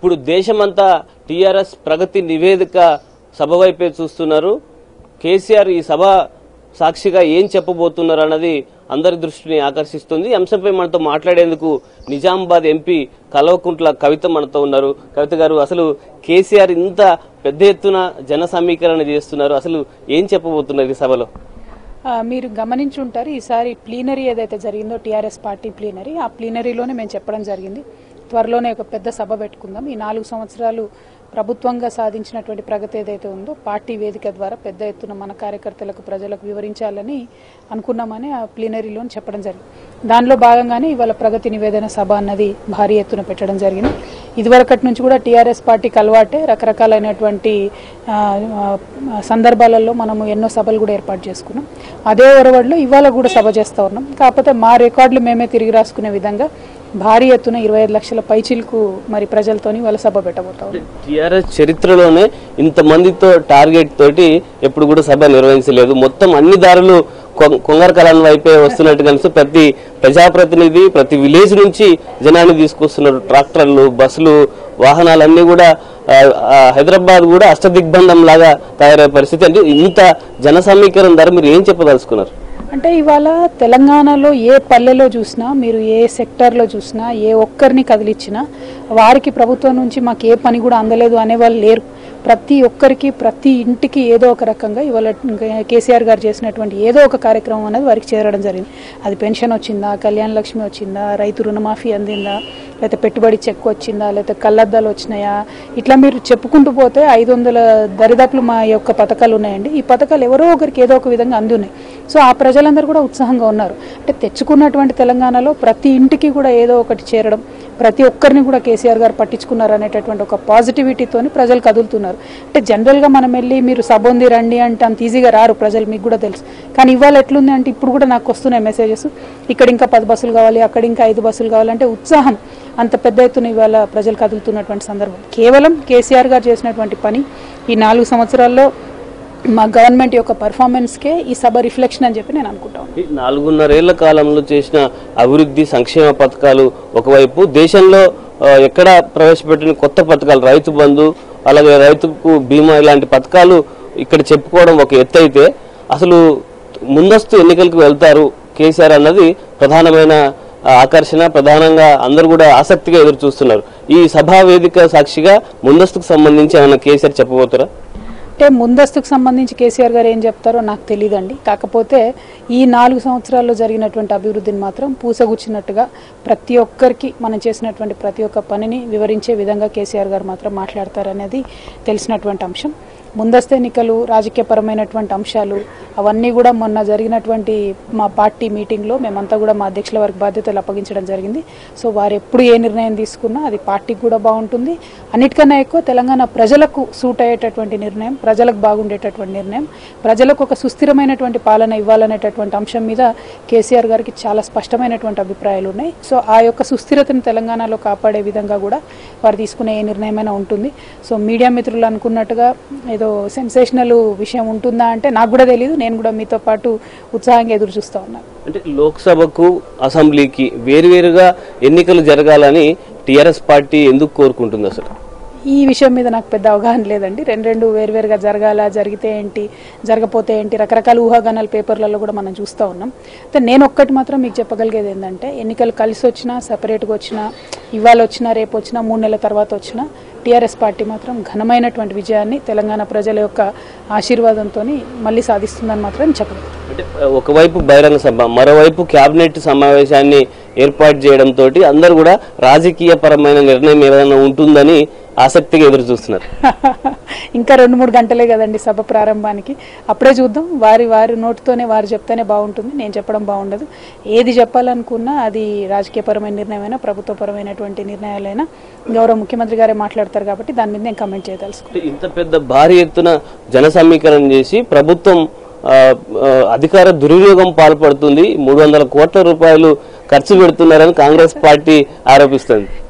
ఇప్పుడు దేశమంతా టీఆర్ఎస్ ప్రగతి నివేదిక సభ వైపే చూస్తున్నారు కేసీఆర్ ఈ సభ సాక్షిగా ఏం చెప్పబోతున్నారు అన్నది అందరి దృష్టిని ఆకర్షిస్తుంది ఈ అంశంపై మనతో మాట్లాడేందుకు నిజామాబాద్ ఎంపీ కల్వకుంట్ల కవిత మనతో ఉన్నారు కవిత గారు అసలు కేసీఆర్ ఇంత పెద్ద ఎత్తున జన సమీకరణ చేస్తున్నారు అసలు ఏం చెప్పబోతున్నారు ఈ సభలో ఆ, మీరు గమనించి ఉంటారు ఈసారి ప్లీనరీ ఏదైతే జరిగిందో టీఆర్ఎస్ పార్టీ ప్లీనరీ ఆ ప్లీనరీలోనే మేము చెప్పడం జరిగింది త్వరలోనే ఒక పెద్ద సభ పెట్టుకుందాం ఈ నాలుగు సంవత్సరాలు ప్రభుత్వంగా సాధించినటువంటి ప్రగతి ఏదైతే ఉందో పార్టీ వేదిక ద్వారా పెద్ద ఎత్తున మన కార్యకర్తలకు ప్రజలకు వివరించాలని అనుకున్నామని ఆ ప్లీనరీలో చెప్పడం జరిగింది దానిలో భాగంగానే ఇవాళ ప్రగతి నివేదన సభ అన్నది భారీ ఎత్తున పెట్టడం జరిగింది ఇదివరకటి నుంచి కూడా టీఆర్ఎస్ పార్టీకి అలవాటే రకరకాలైనటువంటి ఆ, ఆ, సందర్భాలలో మనము ఎన్నో సభలు కూడా ఏర్పాటు చేసుకున్నాం అదే ఒరవడిలో ఇవాళ కూడా సభ చేస్తూ ఉన్నాం కాకపోతే మా రికార్డులు మేమే తిరిగి రాసుకునే విధంగా భారీ ఎత్తున ఇరవై ఐదు లక్షల పైచిలకు మరి ప్రజలతోని వాళ్ళ సభ పెట్టబోతా ఉన్నాం టిఆర్ఎస్ చరిత్రలోనే ఇంతమందితో టార్గెట్ తోటి ఎప్పుడు కూడా సభ నిర్వహించలేదు మొత్తం అన్ని దారులు కొ- కొంగర కళాన్ వైపే వస్తున్నట్టు కలిసి ప్రతి ప్రజాప్రతినిధి ప్రతి విలేజ్ నుంచి జనాన్ని తీసుకొస్తున్నారు ట్రాక్టర్లు బస్సులు వాహనాలన్నీ కూడా ఆ, ఆ, హైదరాబాద్ కూడా అష్టదిగ్బంధం లాగా తయారయ్యే పరిస్థితి అంటే ఇంత జన సమీకరణ ధర మీరు ఏం చెప్పదలుచుకున్నారు అంటే ఇవాళ తెలంగాణలో ఏ పల్లెలో చూసినా మీరు ఏ సెక్టర్లో చూసినా ఏ ఒక్కరిని కదిలిచ్చినా వారికి ప్రభుత్వం నుంచి మాకు ఏ పని కూడా అందలేదు అనేవాళ్ళు లేరు ప్రతి ఒక్కరికి ప్రతి ఇంటికి ఏదో ఒక రకంగా ఇవాళ కేసీఆర్ గారు చేసినటువంటి ఏదో ఒక కార్యక్రమం అనేది వారికి చేరడం జరిగింది అది పెన్షన్ వచ్చిందా కళ్యాణ లక్ష్మి వచ్చిందా రైతు రుణమాఫీ అందిందా లేకపోతే పెట్టుబడి చెక్ వచ్చిందా లేకపోతే కళ్ళద్దాలు వచ్చినాయా ఇట్లా మీరు చెప్పుకుంటూ పోతే ఐదు వందల దరిదాపులు మా యొక్క పథకాలు ఉన్నాయండి ఈ పథకాలు ఎవరో ఒకరికి ఏదో ఒక విధంగా అందున్నాయి సో ఆ ప్రజలందరూ కూడా ఉత్సాహంగా ఉన్నారు అంటే తెచ్చుకున్నటువంటి తెలంగాణలో ప్రతి ఇంటికి కూడా ఏదో ఒకటి చేరడం ప్రతి ఒక్కరిని కూడా కేసీఆర్ గారు పట్టించుకున్నారు అనేటటువంటి ఒక పాజిటివిటీతోని ప్రజలు కదులుతున్నారు అంటే జనరల్గా మనం వెళ్ళి మీరు సభ ఉంది రండి అంటే అంత ఈజీగా రారు ప్రజలు మీకు కూడా తెలుసు కానీ ఇవాళ ఎట్లుంది అంటే ఇప్పుడు కూడా నాకు వస్తున్నాయి మెసేజెస్ ఇక్కడ ఇంకా పది బస్సులు కావాలి అక్కడ ఇంకా ఐదు బస్సులు కావాలంటే ఉత్సాహం అంత పెద్ద ఎత్తున ఇవాళ ప్రజలు కదులుతున్నటువంటి సందర్భం కేవలం కేసీఆర్ గారు చేసినటువంటి పని ఈ నాలుగు సంవత్సరాల్లో మా గవర్నమెంట్ యొక్క పర్ఫార్మెన్స్కే ఈ సభ రిఫ్లెక్షన్ అని చెప్పి నేను అనుకుంటాను ఈ నాలుగున్నరేళ్ల కాలంలో చేసిన అభివృద్ధి సంక్షేమ పథకాలు ఒకవైపు దేశంలో ఆ, ఎక్కడ ప్రవేశపెట్టిన కొత్త పథకాలు రైతు బంధు అలాగే రైతుకు బీమా ఇలాంటి పథకాలు ఇక్కడ చెప్పుకోవడం ఒక ఎత్తు అయితే అసలు ముందస్తు ఎన్నికలకు వెళ్తారు కేసీఆర్ అన్నది ప్రధానమైన ఆ, ఆకర్షణ ప్రధానంగా అందరూ కూడా ఆసక్తిగా ఎదురు చూస్తున్నారు ఈ సభా వేదిక సాక్షిగా ముందస్తుకు సంబంధించి ఏమైనా కేసీఆర్ చెప్పబోతారా అంటే ముందస్తుకు సంబంధించి కేసీఆర్ గారు ఏం చెప్తారో నాకు తెలియదండి కాకపోతే ఈ నాలుగు సంవత్సరాల్లో జరిగినటువంటి అభివృద్ధిని మాత్రం పూసగుచ్చినట్టుగా ప్రతి ఒక్కరికి మనం చేసినటువంటి ప్రతి ఒక్క పనిని వివరించే విధంగా కేసీఆర్ గారు మాత్రం మాట్లాడతారనేది తెలిసినటువంటి అంశం ముందస్తు ఎన్నికలు రాజకీయపరమైనటువంటి అంశాలు అవన్నీ కూడా మొన్న జరిగినటువంటి మా పార్టీ మీటింగ్లో మేమంతా కూడా మా అధ్యక్షుల వారికి బాధ్యతలు అప్పగించడం జరిగింది సో వారు ఎప్పుడు ఏ నిర్ణయం తీసుకున్నా అది పార్టీకి కూడా బాగుంటుంది అన్నిటికన్నా ఎక్కువ తెలంగాణ ప్రజలకు సూట్ అయ్యేటటువంటి నిర్ణయం ప్రజలకు బాగుండేటటువంటి నిర్ణయం ప్రజలకు ఒక సుస్థిరమైనటువంటి పాలన ఇవ్వాలనేటటువంటి అంశం మీద కేసీఆర్ గారికి చాలా స్పష్టమైనటువంటి అభిప్రాయాలు ఉన్నాయి సో ఆ యొక్క సుస్థిరతను తెలంగాణలో కాపాడే విధంగా కూడా వారు తీసుకునే ఏ నిర్ణయమైనా ఉంటుంది సో మీడియా మిత్రులు అనుకున్నట్టుగా ఏదో సెన్సేషనల్ విషయం ఉంటుందా అంటే నాకు కూడా తెలియదు నేను కూడా మీతో పాటు ఉత్సాహంగా ఎదురు చూస్తూ ఉన్నాను అంటే లోక్సభకు అసెంబ్లీకి వేరువేరుగా ఎన్నికలు జరగాలని టిఆర్ఎస్ పార్టీ ఎందుకు కోరుకుంటుంది అసలు ఈ విషయం మీద నాకు పెద్ద అవగాహన లేదండి రెండు రెండు వేరువేరుగా జరగాల జరిగితే ఏంటి జరగపోతే ఏంటి రకరకాల ఊహాగానాలు పేపర్లలో కూడా మనం చూస్తూ ఉన్నాం అయితే నేను ఒక్కటి మాత్రం మీకు చెప్పగలిగేది ఏంటంటే ఎన్నికలు కలిసి వచ్చినా సపరేట్గా వచ్చినా ఇవాళ వచ్చినా రేపు వచ్చినా మూడు నెలల తర్వాత వచ్చినా టీఆర్ఎస్ పార్టీ మాత్రం ఘనమైనటువంటి విజయాన్ని తెలంగాణ ప్రజల యొక్క ఆశీర్వాదంతో మళ్ళీ సాధిస్తుందని మాత్రం చెప్పగలను అంటే ఒకవైపు బహిరంగ సభ మరోవైపు కేబినెట్ సమావేశాన్ని ఏర్పాటు చేయడంతో అందరూ కూడా రాజకీయ పరమైన నిర్ణయం ఏదైనా ఉంటుందని ఆసక్తిగా ఎదురు చూస్తున్నారు ఇంకా రెండు మూడు గంటలే కదండి సభ ప్రారంభానికి అప్పుడే చూద్దాం వారి వారి నోటితోనే వారు చెప్తేనే బాగుంటుంది నేను చెప్పడం బాగుండదు ఏది చెప్పాలనుకున్నా అది రాజకీయపరమైన నిర్ణయమైనా ప్రభుత్వపరమైనటువంటి నిర్ణయాలైనా గౌరవ ముఖ్యమంత్రి గారే మాట్లాడతారు కాబట్టి దాని మీద నేను కమెంట్ చేయదలుచుకున్నాను అంటే ఇంత పెద్ద భారీ ఎత్తున జన సమీకరణ చేసి ప్రభుత్వం ఆ, ఆ, అధికార దుర్వినియోగం పాల్పడుతుంది మూడు వందల కోట్ల రూపాయలు ఖర్చు పెడుతున్నారని కాంగ్రెస్ పార్టీ ఆరోపిస్తుంది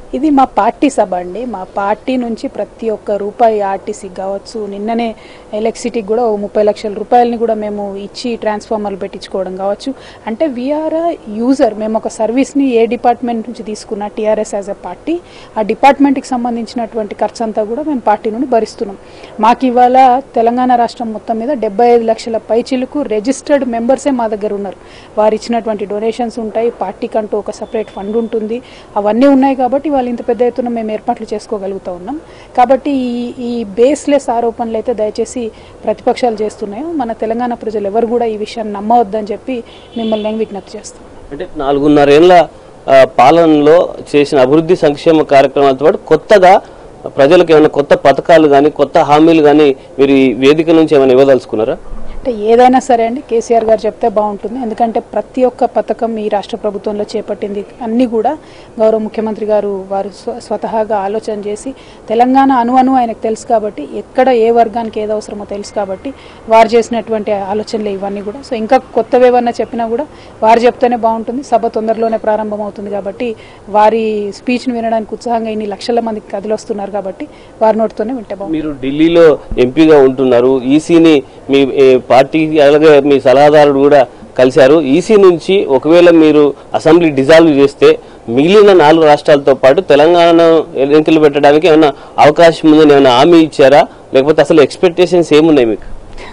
ఇది మా పార్టీ సభ అండి మా పార్టీ నుంచి ప్రతి ఒక్క రూపాయి ఆర్టీసీకి కావచ్చు నిన్ననే ఎలక్ట్రిసిటీకి కూడా ఓ ముప్పై లక్షల రూపాయలని కూడా మేము ఇచ్చి ట్రాన్స్ఫార్మర్లు పెట్టించుకోవడం కావచ్చు అంటే వీఆర్ యూజర్ మేము ఒక సర్వీస్ని ఏ డిపార్ట్మెంట్ నుంచి తీసుకున్న టీఆర్ఎస్ యాజ్ ఎ పార్టీ ఆ డిపార్ట్మెంట్కి సంబంధించినటువంటి ఖర్చు అంతా కూడా మేము పార్టీ నుండి భరిస్తున్నాం మాకు ఇవాళ తెలంగాణ రాష్ట్రం మొత్తం మీద డెబ్బై ఐదు లక్షల పైచిలకు రిజిస్టర్డ్ మెంబర్సే మా దగ్గర ఉన్నారు వారు ఇచ్చినటువంటి డొనేషన్స్ ఉంటాయి పార్టీకి అంటూ ఒక సపరేట్ ఫండ్ ఉంటుంది అవన్నీ ఉన్నాయి కాబట్టి వాళ్ళు ఇంత పెద్ద ఎత్తున మేము ఏర్పాట్లు చేసుకోగలుగుతా ఉన్నాం కాబట్టి ఈ ఈ బేస్లెస్ ఆరోపణలు అయితే దయచేసి ప్రతిపక్షాలు చేస్తున్నాయో మన తెలంగాణ ప్రజలు ఎవరు కూడా ఈ విషయాన్ని నమ్మవద్దని చెప్పి మిమ్మల్ని నేను విజ్ఞప్తి చేస్తాను అంటే నాలుగున్నరేళ్ల ఆ, పాలనలో చేసిన అభివృద్ధి సంక్షేమ కార్యక్రమాలతో పాటు కొత్తగా ప్రజలకు ఏమైనా కొత్త పథకాలు కానీ కొత్త హామీలు కానీ మీరు ఈ వేదిక నుంచి ఏమైనా ఇవ్వదలుచుకున్నారా అంటే ఏదైనా సరే అండి కేసీఆర్ గారు చెప్తే బాగుంటుంది ఎందుకంటే ప్రతి ఒక్క పథకం ఈ రాష్ట్ర ప్రభుత్వంలో చేపట్టింది అన్నీ కూడా గౌరవ ముఖ్యమంత్రి గారు వారు స్వ- స్వతహాగా ఆలోచన చేసి తెలంగాణ అను అను ఆయనకు తెలుసు కాబట్టి ఎక్కడ ఏ వర్గానికి ఏది అవసరమో తెలుసు కాబట్టి వారు చేసినటువంటి ఆలోచనలు ఇవన్నీ కూడా సో ఇంకా కొత్తవి ఏమన్నా చెప్పినా కూడా వారు చెప్తేనే బాగుంటుంది సభ తొందరలోనే ప్రారంభమవుతుంది కాబట్టి వారి స్పీచ్ని వినడానికి ఉత్సాహంగా ఇన్ని లక్షల మంది కదిలొస్తున్నారు కాబట్టి వారి నోటితోనే వింటే బాగుంటుంది మీరు ఢిల్లీలో ఎంపీగా ఉంటున్నారు ఈసీని మీ ఏ, పార్టీ అలాగే మీ సలహాదారుడు కూడా కలిశారు ఈసీ నుంచి ఒకవేళ మీరు అసెంబ్లీ డిజాల్వ్ చేస్తే మిగిలిన నాలుగు రాష్ట్రాలతో పాటు తెలంగాణ ఎన్నికలు పెట్టడానికి ఏమైనా అవకాశం ఉందని ఏమైనా హామీ ఇచ్చారా లేకపోతే అసలు ఎక్స్పెక్టేషన్స్ ఏమున్నాయి మీకు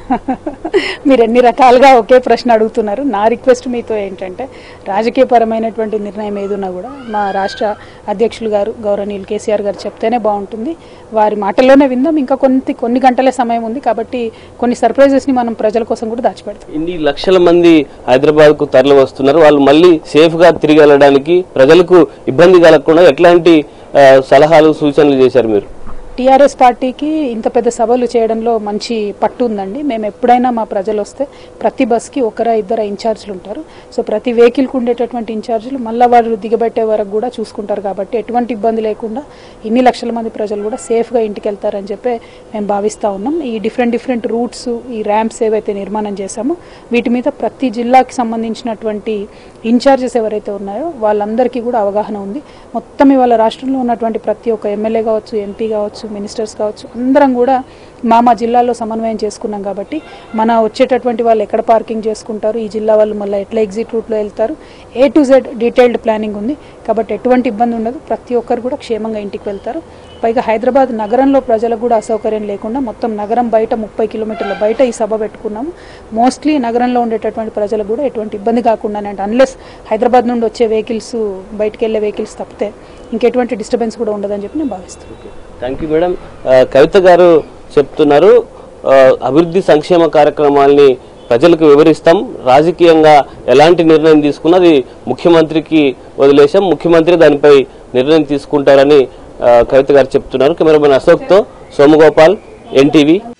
మీరు ఎన్ని రకాలుగా ఒకే ప్రశ్న అడుగుతున్నారు నా రిక్వెస్ట్ మీతో ఏంటంటే రాజకీయపరమైనటువంటి నిర్ణయం ఏదున్నా కూడా మా రాష్ట్ర అధ్యక్షులు గారు గౌరవనీయులు కేసీఆర్ గారు చెప్తేనే బాగుంటుంది వారి మాటల్లోనే విందాం ఇంకా కొన్ని కొన్ని గంటలే సమయం ఉంది కాబట్టి కొన్ని సర్ప్రైజెస్ని మనం ప్రజల కోసం కూడా దాచిపెడతాం ఇన్ని లక్షల మంది హైదరాబాద్ కు తరలి వస్తున్నారు వాళ్ళు మళ్ళీ సేఫ్ గా తిరిగి వెళ్ళడానికి ప్రజలకు ఇబ్బంది కలగకుండా ఎట్లాంటి ఆ, సలహాలు సూచనలు చేశారు మీరు టీఆర్ఎస్ పార్టీకి ఇంత పెద్ద సభలు చేయడంలో మంచి పట్టు ఉందండి మేము ఎప్పుడైనా మా ప్రజలు వస్తే ప్రతి బస్కి ఒకరా ఇద్దరు ఇన్ఛార్జీలు ఉంటారు సో ప్రతి వెహికల్కి ఉండేటటువంటి ఇన్ఛార్జీలు మళ్ళీ వారు దిగబెట్టే వరకు కూడా చూసుకుంటారు కాబట్టి ఎటువంటి ఇబ్బంది లేకుండా ఇన్ని లక్షల మంది ప్రజలు కూడా సేఫ్గా ఇంటికి వెళ్తారని చెప్పి మేము భావిస్తూ ఉన్నాం ఈ డిఫరెంట్ డిఫరెంట్ రూట్స్ ఈ ర్యాంప్స్ ఏవైతే నిర్మాణం చేశామో వీటి మీద ప్రతి జిల్లాకి సంబంధించినటువంటి ఇన్ఛార్జెస్ ఎవరైతే ఉన్నారో వాళ్ళందరికీ కూడా అవగాహన ఉంది మొత్తం ఇవాళ రాష్ట్రంలో ఉన్నటువంటి ప్రతి ఒక్క ఎమ్మెల్యే కావచ్చు ఎంపీ కావచ్చు మినిస్టర్స్ కావచ్చు అందరం కూడా మా మా జిల్లాలో సమన్వయం చేసుకున్నాం కాబట్టి మన వచ్చేటటువంటి వాళ్ళు ఎక్కడ పార్కింగ్ చేసుకుంటారు ఈ జిల్లా వాళ్ళు మళ్ళీ ఎట్లా ఎగ్జిట్ రూట్లో వెళ్తారు A to Z detailed planning ఉంది కాబట్టి ఎటువంటి ఇబ్బంది ఉండదు ప్రతి ఒక్కరు కూడా క్షేమంగా ఇంటికి వెళ్తారు పైగా హైదరాబాద్ నగరంలో ప్రజలకు కూడా అసౌకర్యం లేకుండా మొత్తం నగరం బయట ముప్పై కిలోమీటర్ల బయట ఈ సభ పెట్టుకున్నాము మోస్ట్లీ నగరంలో ఉండేటటువంటి ప్రజలకు కూడా ఎటువంటి ఇబ్బంది కాకుండానే అంటే అన్లెస్ హైదరాబాద్ నుండి వచ్చే వెహికల్స్ బయటకు వెళ్ళే వెహికల్స్ తప్పితే ఇంకెటువంటి డిస్టర్బెన్స్ కూడా ఉండదని చెప్పి నేను భావిస్తున్నాను థ్యాంక్ యూ మేడం ఆ, కవిత గారు చెప్తున్నారు ఆ, అభివృద్ధి సంక్షేమ కార్యక్రమాల్ని ప్రజలకు వివరిస్తాం రాజకీయంగా ఎలాంటి నిర్ణయం తీసుకున్నది ముఖ్యమంత్రికి వదిలేశాం ముఖ్యమంత్రి దానిపై నిర్ణయం తీసుకుంటారని ఆ, కవిత గారు చెప్తున్నారు కెమెరామెన్ అశోక్తో సోమగోపాల్ ఎన్టీవీ